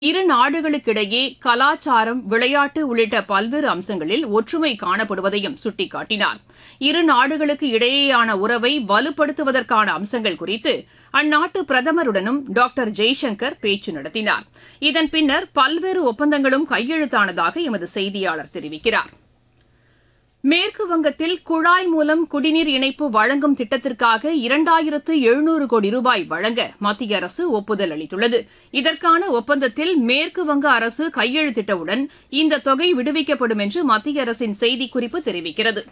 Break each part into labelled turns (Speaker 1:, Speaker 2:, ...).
Speaker 1: இரு நாடுகளுக்கிடையே கலாச்சாரம் விளையாட்டு உள்ளிட்ட பல்வேறு அம்சங்களில் ஒற்றுமை காணப்படுவதையும் சுட்டிக்காட்டினார் இரு நாடுகளுக்கு இடையேயான உறவை வலுப்படுத்துவதற்கான அம்சங்கள் குறித்து அந்நாட்டு பிரதமருடனும் டாக்டர் ஜெய்சங்கர் பேச்சு நடத்தினார் இதன் பின்னர் பல்வேறு ஒப்பந்தங்களும் கையெழுத்தானதாக எமது செய்தியாளர் தெரிவிக்கிறார் மேற்கு வங்கத்தில் குழாய் மூலம் குடிநீர் இணைப்பு வழங்கும் திட்டத்திற்காக இரண்டாயிரத்து எழுநூறு கோடி ரூபாய் வழங்க மத்திய அரசு ஒப்புதல் அளித்துள்ளது இதற்கான ஒப்பந்தத்தில் மேற்கு வங்க அரசு கையெழுத்திட்டவுடன் இந்த தொகை விடுவிக்கப்படும் என்று மத்திய அரசின் செய்திக்குறிப்பு தெரிவிக்கிறது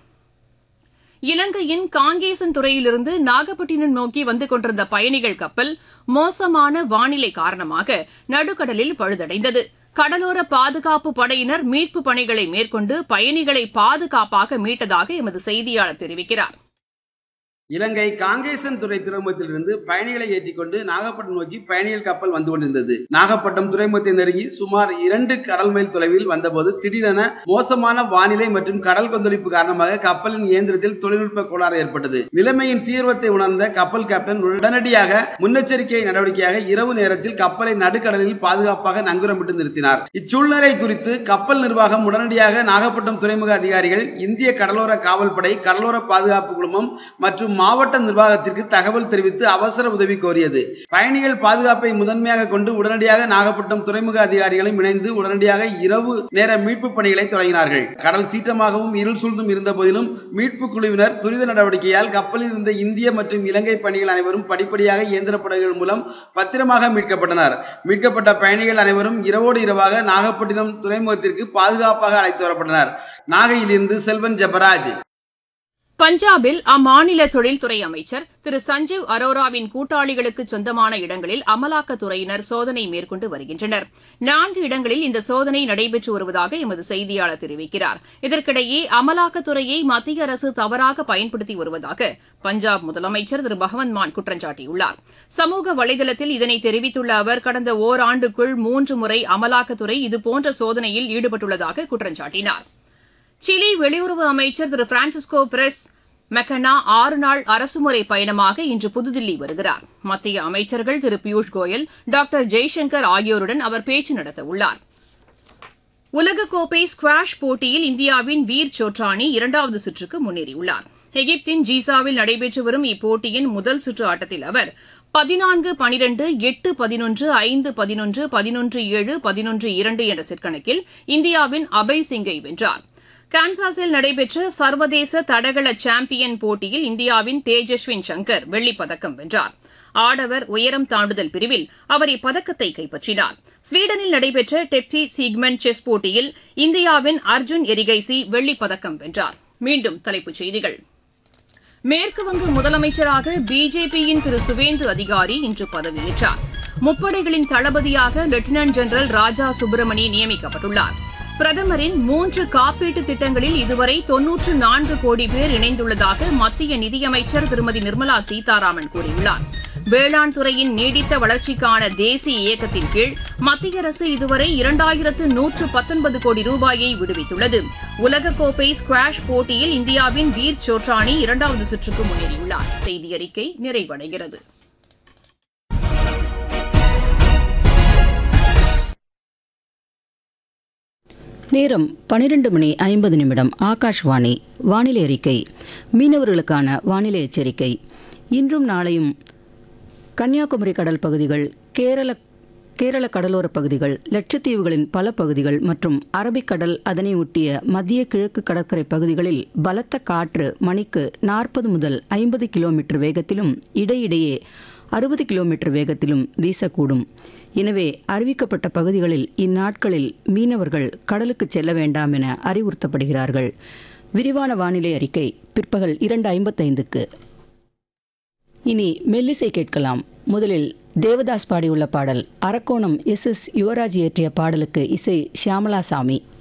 Speaker 1: இலங்கையின் காங்கேசன் துறையிலிருந்து நாகப்பட்டினம் நோக்கி வந்து கொண்டிருந்த பயணிகள் கப்பல் மோசமான வானிலை காரணமாக நடுக்கடலில் பழுதடைந்தது கடலோர பாதுகாப்பு படையினர் மீட்புப் பணிகளை மேற்கொண்டு பயணிகளை பாதுகாப்பாக மீட்டதாக எமது செய்தியாளர் தெரிவிக்கிறார்
Speaker 2: இலங்கை காங்கேசன் துறை துறைமுகத்திலிருந்து பயணிகளை ஏற்றிக்கொண்டு நாகப்பட்டினம் நோக்கி பயணிகள் கப்பல் வந்து கொண்டிருந்தது நாகப்பட்டினம் துறைமுகத்தை நெருங்கி சுமார் இரண்டு கடல் மைல் தொலைவில் வந்தபோது திடீரென மோசமான வானிலை மற்றும் கடல் கொந்தளிப்பு காரணமாக கப்பலின் இயந்திரத்தில் தொழில்நுட்ப கோளாறு ஏற்பட்டது நிலைமையின் தீவிரத்தை உணர்ந்த கப்பல் கேப்டன் உடனடியாக முன்னெச்சரிக்கை நடவடிக்கையாக இரவு நேரத்தில் கப்பலை நடுக்கடலில் பாதுகாப்பாக நங்குரமிட்டு நிறுத்தினார் இச்சூழ்நிலை குறித்து கப்பல் நிர்வாகம் உடனடியாக நாகப்பட்டினம் துறைமுக அதிகாரிகள் இந்திய கடலோர காவல்படை கடலோர பாதுகாப்பு குழுமம் மற்றும் மாவட்ட நிர்வாகத்திற்கு தகவல் தெரிவித்து அவசர உதவி கோரியது பயணிகள் பாதுகாப்பை முதன்மையாக கொண்டு உடனடியாக நாகப்பட்டினம் துறைமுக அதிகாரிகளும் இணைந்து உடனடியாக இரவு நேர மீட்பு பணிகளை தொடங்கினார்கள் கடல் சீற்றமாகவும் இருள் சூழ்ந்தும் இருந்த போதிலும் மீட்பு குழுவினர் துரித நடவடிக்கையால் கப்பலில் இருந்த இந்திய மற்றும் இலங்கை பயணிகள் அனைவரும் படிப்படியாக இயந்திர படகுகள் மூலம் பத்திரமாக மீட்கப்பட்டனர் மீட்கப்பட்ட பயணிகள் அனைவரும் இரவோடு இரவாக நாகப்பட்டினம் துறைமுகத்திற்கு பாதுகாப்பாக அழைத்து வரப்பட்டனர் நாகையிலிருந்து செல்வன் ஜபராஜ்
Speaker 1: பஞ்சாபில் அம்மாநில தொழில்துறை அமைச்சர் திரு சஞ்சீவ் அரோராவின் கூட்டாளிகளுக்கு சொந்தமான இடங்களில் அமலாக்கத்துறையினர் சோதனை மேற்கொண்டு வருகின்றனர் நான்கு இடங்களில் இந்த சோதனை நடைபெற்று வருவதாக எமது செய்தியாளர் தெரிவிக்கிறார் இதற்கிடையே அமலாக்கத்துறையை மத்திய அரசு தவறாக பயன்படுத்தி வருவதாக பஞ்சாப் முதலமைச்சர் திரு பகவந்த் மான் குற்றம் சாட்டியுள்ளார் சமூக வலைதளத்தில் இதனை தெரிவித்துள்ள அவர் கடந்த ஓராண்டுக்குள் மூன்று முறை அமலாக்கத்துறை இதுபோன்ற சோதனையில் ஈடுபட்டுள்ளதாக குற்றம் சாட்டினார் சிலி வெளியுறவு அமைச்சர் திரு பிரான்சிஸ்கோ பிரஸ் மெக்கனா ஆறு நாள் அரசுமுறை பயணமாக இன்று புதுதில்லி வருகிறார் மத்திய அமைச்சர்கள் திரு பியூஷ் கோயல் டாக்டர் ஜெய்சங்கர் ஆகியோருடன் அவர் பேச்சு நடத்தவுள்ளார் உலகக்கோப்பை ஸ்குவாஷ் போட்டியில் இந்தியாவின் வீர் சோட்ரானி இரண்டாவது சுற்றுக்கு முன்னேறியுள்ளார் எகிப்தின் ஜீசாவில் நடைபெற்று வரும் இப்போட்டியின் முதல் சுற்று ஆட்டத்தில் அவர் பதினான்கு பனிரெண்டு எட்டு பதினொன்று ஐந்து பதினொன்று பதினொன்று ஏழு பதினொன்று இரண்டு என்ற செட் கணக்கில் இந்தியாவின் அபய் சிங்கை வென்றார் கான்சாஸில் நடைபெற்ற சர்வதேச தடகள சாம்பியன் போட்டியில் இந்தியாவின் தேஜஸ்வின் சங்கர் வெள்ளிப் பதக்கம் வென்றார் ஆடவர் உயரம் தாண்டுதல் பிரிவில் அவர் இப்பதக்கத்தை கைப்பற்றினார் ஸ்வீடனில் நடைபெற்ற டெப்டி சீக்மெண்ட் செஸ் போட்டியில் இந்தியாவின் அர்ஜுன் எரிகைசி வெள்ளிப் பதக்கம் வென்றார் மீண்டும் தலைப்புச் செய்திகள் மேற்குவங்க முதலமைச்சராக பிஜேபியின் திரு சுவேந்து அதிகாரி இன்று பதவியேற்றார் முப்படைகளின் தளபதியாக லெப்டினன்ட் ஜெனரல் ராஜா சுப்பிரமணி நியமிக்கப்பட்டுள்ளார் பிரதமரின் மூன்று காப்பீட்டு திட்டங்களில் இதுவரை தொன்னூற்று நான்கு கோடி பேர் இணைந்துள்ளதாக மத்திய நிதியமைச்சர் திருமதி நிர்மலா சீதாராமன் கூறியுள்ளார் வேளாண் துறையின் நீடித்த வளர்ச்சிக்கான தேசிய இயக்கத்தின் கீழ் மத்திய அரசு இதுவரை இரண்டாயிரத்து நூற்று பத்தொன்பது கோடி ரூபாயை விடுவித்துள்ளது உலகக்கோப்பை ஸ்குவாஷ் போட்டியில் இந்தியாவின் வீர் சோட்ரானி இரண்டாவது சுற்றுக்கு முன்னேறியுள்ளார் செய்தி அறிக்கை நிறைவடைகிறது
Speaker 3: நேரம் பனிரெண்டு மணி ஐம்பது நிமிடம் ஆகாஷ்வாணி வானிலை அறிக்கை மீனவர்களுக்கான வானிலை எச்சரிக்கை இன்றும் நாளையும் கன்னியாகுமரி கடல் பகுதிகள் கேரள கேரள கடலோர பகுதிகள் லட்சத்தீவுகளின் பல பகுதிகள் மற்றும் அரபிக்கடல் அதனை ஒட்டிய மத்திய கிழக்கு கடற்கரை பகுதிகளில் பலத்த காற்று மணிக்கு நாற்பது முதல் ஐம்பது கிலோமீட்டர் வேகத்திலும் இடையிடையே அறுபது கிலோமீட்டர் வேகத்திலும் வீசக்கூடும் எனவே அறிவிக்கப்பட்ட பகுதிகளில் இந்நாட்களில் மீனவர்கள் கடலுக்கு செல்ல வேண்டாம் என அறிவுறுத்தப்படுகிறார்கள் விரிவான வானிலை அறிக்கை பிற்பகல் இரண்டு ஐம்பத்தைந்துக்கு இனி மெல்லிசை கேட்கலாம் முதலில் தேவதாஸ் பாடியுள்ள பாடல் அரக்கோணம் எஸ் எஸ் யுவராஜ் இயற்றிய பாடலுக்கு இசை ஷியாமலா சாமி